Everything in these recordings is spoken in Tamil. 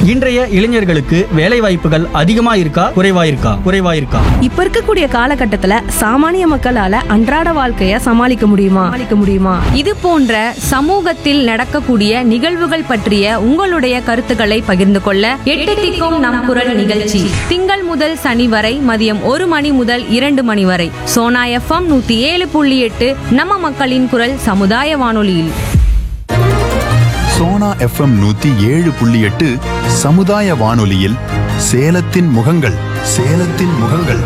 இன்றைய இளைஞர்களுக்கு வேலை வாய்ப்புகள் அதிகமா இருக்கா குறைவா இருக்கா குறைவா இருக்கா இப்ப இருக்கக்கூடிய காலகட்டத்துல சாமானிய மக்களால அன்றாட வாழ்க்கைய சமாளிக்க முடியுமா சமாளிக்க முடியுமா இது போன்ற சமூகத்தில் நடக்கக்கூடிய நிகழ்வுகள் பற்றிய உங்களுடைய கருத்துக்களை பகிர்ந்து கொள்ள எட்டு திக்கும் நம் குரல் நிகழ்ச்சி திங்கள் முதல் சனி வரை மதியம் ஒரு மணி முதல் இரண்டு மணி வரை சோனா எஃப்எம் நூத்தி ஏழு புள்ளி எட்டு நம்ம மக்களின் குரல் சமுதாய வானொலியில் சோனா எஃப்எம் நூத்தி ஏழு புள்ளி எட்டு சமுதாய வானொலியில் சேலத்தின் முகங்கள் சேலத்தின் முகங்கள்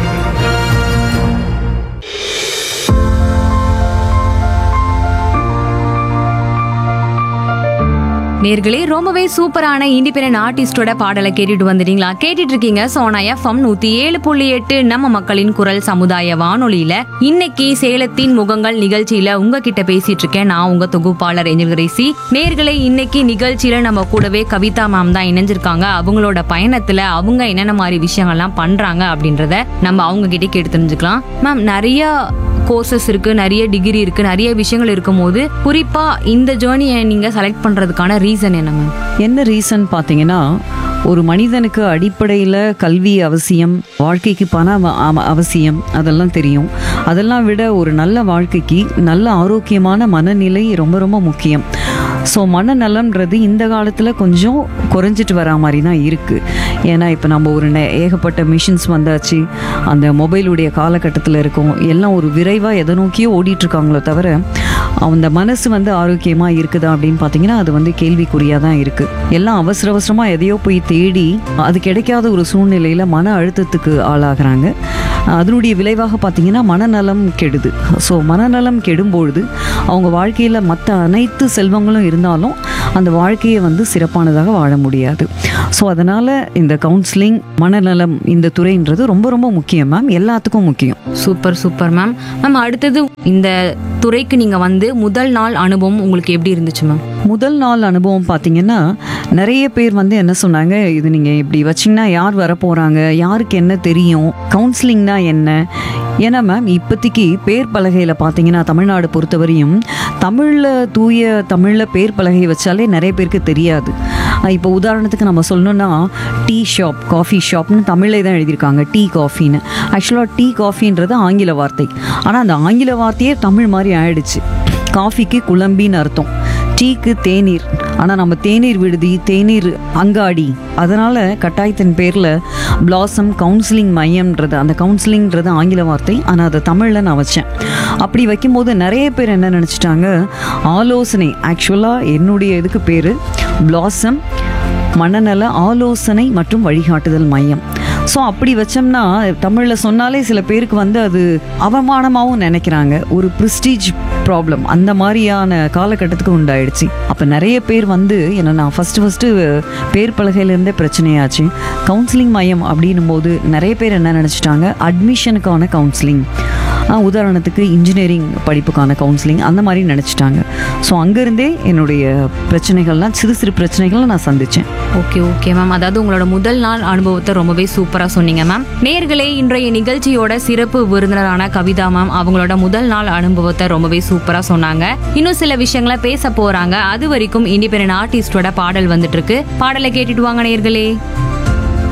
நேர்களே ரொம்பவே சூப்பரான இண்டிபெண்டன்ட் ஆர்டிஸ்டோட பாடலை கேட்டுட்டு வந்துட்டீங்களா கேட்டுட்டு இருக்கீங்க சோனா எஃப்எம் நூத்தி ஏழு புள்ளி எட்டு நம்ம மக்களின் குரல் சமுதாய வானொலியில இன்னைக்கு சேலத்தின் முகங்கள் நிகழ்ச்சியில உங்ககிட்ட பேசிட்டு இருக்கேன் நான் உங்க தொகுப்பாளர் ஏஞ்சல் கிரேசி நேர்களே இன்னைக்கு நிகழ்ச்சியில நம்ம கூடவே கவிதா மேம் தான் இணைஞ்சிருக்காங்க அவங்களோட பயணத்துல அவங்க என்னென்ன மாதிரி விஷயங்கள்லாம் பண்றாங்க அப்படின்றத நம்ம அவங்க கிட்டே கேட்டு தெரிஞ்சுக்கலாம் மேம் நிறைய கோர்சஸ் இருக்கு நிறைய டிகிரி இருக்கு நிறைய விஷயங்கள் இருக்கும்போது குறிப்பா இந்த ஜேர்னியை நீங்க செலக்ட் பண்றதுக்கான ரீசன் என்ன மேம் என்ன ரீசன் பார்த்தீங்கன்னா ஒரு மனிதனுக்கு அடிப்படையில் கல்வி அவசியம் வாழ்க்கைக்கு பண அவ- அவ- அவசியம் அதெல்லாம் தெரியும் அதெல்லாம் விட ஒரு நல்ல வாழ்க்கைக்கு நல்ல ஆரோக்கியமான மனநிலை ரொம்ப ரொம்ப முக்கியம் ஸோ மனநலம்ன்றது இந்த காலத்தில் கொஞ்சம் குறைஞ்சிட்டு வரா மாதிரி தான் இருக்குது ஏன்னா இப்போ நம்ம ஒரு நெ- ஏகப்பட்ட மிஷின்ஸ் வந்தாச்சு அந்த மொபைலுடைய காலகட்டத்தில் இருக்கோம் எல்லாம் ஒரு விரைவாக எதை நோக்கியோ ஓடிட்டு இருக்காங்களோ தவிர அந்த மனசு வந்து ஆரோக்கியமாக இருக்குதா அப்படின்னு பார்த்தீங்கன்னா அது வந்து கேள்விக்குறியாக தான் இருக்குது எல்லாம் அவசர அவசரமாக எதையோ போய் தேடி அது கிடைக்காத ஒரு சூழ்நிலையில் மன அழுத்தத்துக்கு ஆளாகிறாங்க அதனுடைய விளைவாக பார்த்தீங்கன்னா மனநலம் கெடுது ஸோ மனநலம் கெடும்பொழுது அவங்க வாழ்க்கையில் மற்ற அனைத்து செல்வங்களும் இருந்தாலும் அந்த வாழ்க்கையை வந்து சிறப்பானதாக வாழ முடியாது ஸோ அதனால் இந்த கவுன்சிலிங் மனநலம் இந்த துறைன்றது ரொம்ப ரொம்ப முக்கியம் மேம் எல்லாத்துக்கும் முக்கியம் சூப்பர் சூப்பர் மேம் மேம் அடுத்தது இந்த துறைக்கு நீங்க வந்து முதல் நாள் அனுபவம் உங்களுக்கு எப்படி இருந்துச்சு மேம் முதல் நாள் அனுபவம் பார்த்தீங்கன்னா நிறைய பேர் வந்து என்ன சொன்னாங்க இது நீங்கள் இப்படி வச்சிங்கன்னா யார் வர போகிறாங்க யாருக்கு என்ன தெரியும் கவுன்சிலிங்னா என்ன ஏன்னா மேம் இப்போதைக்கு பேர் பலகையில் பார்த்தீங்கன்னா தமிழ்நாடு பொறுத்தவரையும் தமிழில் தூய தமிழில் பேர் பலகை வச்சாலே நிறைய பேருக்கு தெரியாது அஹ் இப்போ உதாரணத்துக்கு நம்ம சொல்லணும்னா டீ ஷாப் காஃபி ஷாப்னு தமிழே தான் எழுதியிருக்காங்க டீ காஃபின்னு ஆக்சுவலாக டீ காஃபின்றது ஆங்கில வார்த்தை ஆனால் அந்த ஆங்கில வார்த்தையே தமிழ் மாதிரி ஆயிடுச்சு காஃபிக்கு குழம்பின்னு அர்த்தம் டீக்கு தேநீர் ஆனால் நம்ம தேநீர் விடுதி தேநீர் அங்காடி அதனால் கட்டாயத்தின் பேரில் பிளாசம் கவுன்சிலிங் மையம்ன்றது அந்த கவுன்சிலிங்ன்றது ஆங்கில வார்த்தை ஆனால் அதை தமிழில் நான் வச்சேன் அப்படி வைக்கும்போது நிறைய பேர் என்ன நினச்சிட்டாங்க ஆலோசனை ஆக்சுவலாக என்னுடைய இதுக்கு பேர் பிளாசம் மனநல ஆலோசனை மற்றும் வழிகாட்டுதல் மையம் ஸோ அப்படி வச்சோம்னா தமிழில் சொன்னாலே சில பேருக்கு வந்து அது அவமானமாகவும் நினைக்கிறாங்க ஒரு ப்ரிஸ்டீஜ் ப்ராப்ளம் அந்த மாதிரியான காலகட்டத்துக்கு உண்டாயிடுச்சு அப்போ நிறைய பேர் வந்து என்ன நான் ஃபஸ்ட்டு ஃபஸ்ட்டு பேர் பலகையிலேருந்தே பிரச்சனையாச்சு கவுன்சிலிங் மையம் அப்படின்னும் போது நிறைய பேர் என்ன நினச்சிட்டாங்க அட்மிஷனுக்கான கவுன்சிலிங் உதாரணத்துக்கு இன்ஜினியரிங் படிப்புக்கான கவுன்சிலிங் அந்த மாதிரி நினச்சிட்டாங்க ஸோ அங்கேருந்தே என்னுடைய பிரச்சனைகள்லாம் சிறு சிறு பிரச்சனைகளை நான் சந்தித்தேன் ஓகே ஓகே மேம் அதாவது உங்களோட முதல் நாள் அனுபவத்தை ரொம்பவே சூப்பரா சொன்னீங்க மேம் நேர்களே இன்றைய நிகழ்ச்சியோட சிறப்பு விருந்தினரான கவிதா மேம் அவங்களோட முதல் நாள் அனுபவத்தை ரொம்பவே சூப்பரா சொன்னாங்க இன்னும் சில விஷயங்களை பேச போறாங்க அது வரைக்கும் இண்டிபெண்டன்ட் ஆர்டிஸ்டோட பாடல் வந்துட்டு இருக்கு பாடலை கேட்டுட்டு வாங்க நேர்களே